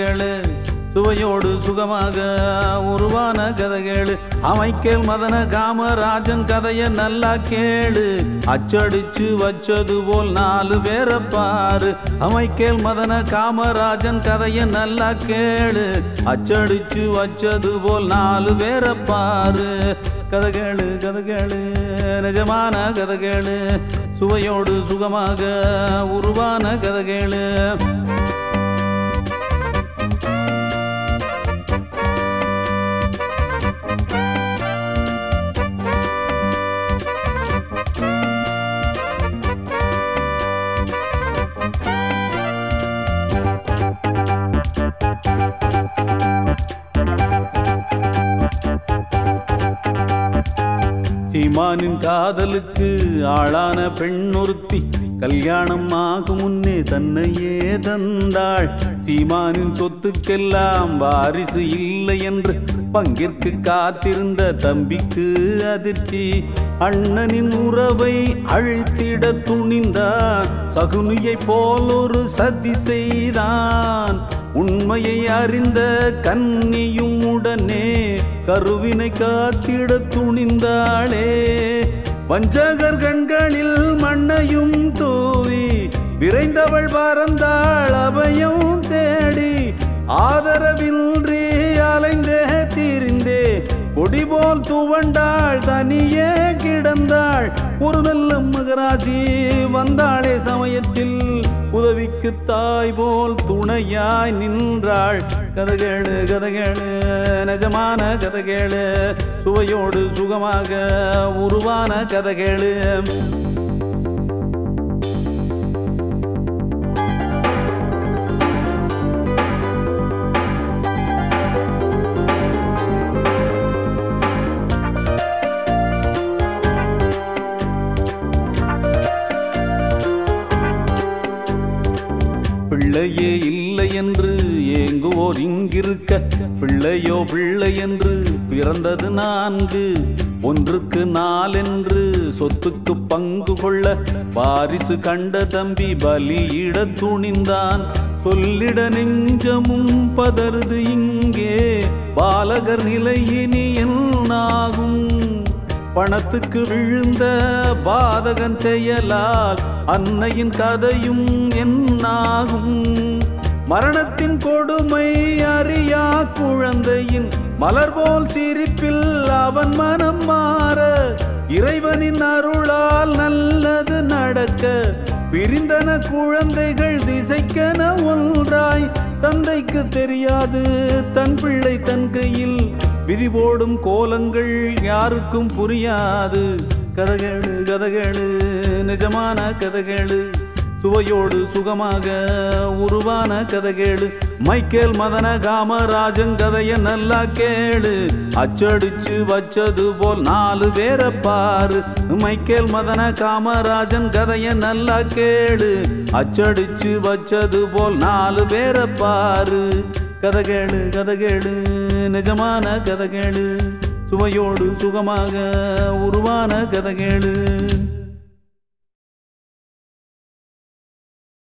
கதகேளு சுவையோடு சுகமாக உருவான கதகேளு அமைக்கேல் மதன காமராஜன் கதைய நல்லா கேளு அச்சடிச்சு வச்சது போல் நாலு பேரை பாரு அமைக்கேல் மதன காமராஜன் கதைய நல்லா கேளு அச்சடிச்சு வச்சது போல் நாலு பேரை பாரு கதகேளு கதகேளு நிஜமான கதகேளு சுவையோடு சுகமாக உருவான கதகேளு சீமானின் காதலுக்கு ஆளான பெண் ஒருத்தி கல்யாணம் ஆகும் முன்னே தன்னையே தந்தாள் சீமானின் சொத்துக்கெல்லாம் வாரிசு இல்லை என்று பங்கிற்கு காத்திருந்த தம்பிக்கு அதிர்ச்சி அண்ணனின் உறவை அழித்திட துணிந்தான் சகுனியை போல் ஒரு சதி செய்தான் உண்மையை அறிந்த கன்னியும் உடனே கருவினை காத்திட துணிந்தாளே வஞ்சகர் கண்களில் மண்ணையும் தூவி விரைந்தவள் பறந்தாள் அபயம் தேடி ஆதரவின்றி அலைந்தே திரிந்தே கொடி போல் துவண்டாள் தனியே கிடந்தாள் ஒரு நல்ல மகராஜி வந்தாளே சமயத்தில் உதவிக்கு தாய் போல் துணையாய் நின்றாள் கதகேளு கதகேளு நிஜமான கதகேளு சுவையோடு சுகமாக உருவான கதகேளு பிள்ளையே இல்லை என்று ஏங்குவோர் இங்கிருக்க பிள்ளையோ பிள்ளை என்று பிறந்தது நான்கு ஒன்றுக்கு நாலென்று சொத்துக்கு பங்கு கொள்ள வாரிசு கண்ட தம்பி பலியிட துணிந்தான் சொல்லிட நெஞ்சமும் பதறுது இங்கே பாலகர் நிலை இனி என்னாகும் பணத்துக்கு விழுந்த பாதகன் செயலால் அன்னையின் கதையும் என்னாகும் மரணத்தின் கொடுமை அறியா குழந்தையின் மலர் போல் சிரிப்பில் அவன் மனம் மாற இறைவனின் அருளால் நல்லது நடக்க பிரிந்தன குழந்தைகள் திசைக்கென ஒன்றாய் தந்தைக்கு தெரியாது தன் பிள்ளை தன் கையில் விதி போடும் கோலங்கள் யாருக்கும் புரியாது கதகேளு கதகேளு நிஜமான கதகேளு சுவையோடு சுகமாக உருவான கதகேளு மைக்கேல் மதன காமராஜன் கதைய நல்லா கேளு அச்சடிச்சு வச்சது போல் நாலு பேரை பாரு மைக்கேல் மதன காமராஜன் கதைய நல்லா கேளு அச்சடிச்சு வச்சது போல் நாலு பேரை பாரு கதகேளு கதகேளு நிஜமான கதகேளு சுவையோடு சுகமாக உருவான கதகேளு